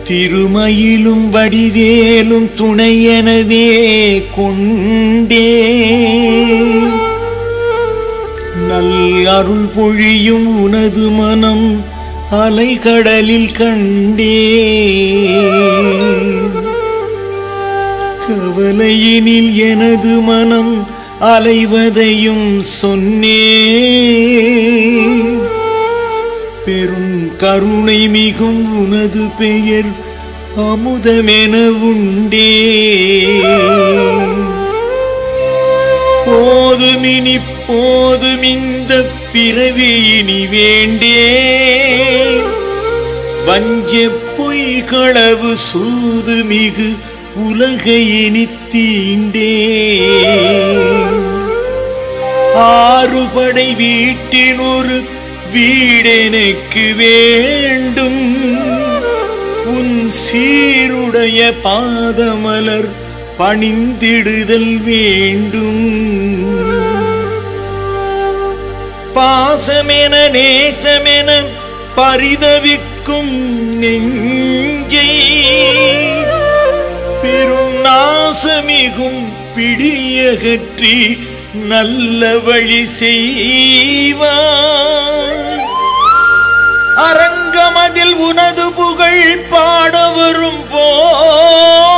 திருமயிலும் வடிவேலும் துணையெனவே கொண்டே நல் அருள் பொழியும் உனது மனம் அலைகடலில் கண்டே கவலையினில் எனது மனம் அலைவதையும் சொன்னே பெரும் கருணை மிகும் உனது பெயர் அமுதமென உண்டே போதுமினி போதும் இந்த பிறவியினி வேண்டே வஞ்ச பொய்களவு சூது மிகு உலகையினி தீண்டே ஆறுபடை வீட்டில் ஒரு வீடெனக்கு வேண்டும் உன் சீருடைய பாதமலர் பணிந்திடுதல் வேண்டும் பாசமென நேசமென பரிதவிக்கும் நெஞ்சை பெரும் நாசமிகும் பிடியகற்றி நல்ல வழி செய்வாய் அரங்கமதில் உனது புகழ் பாட வரும் போது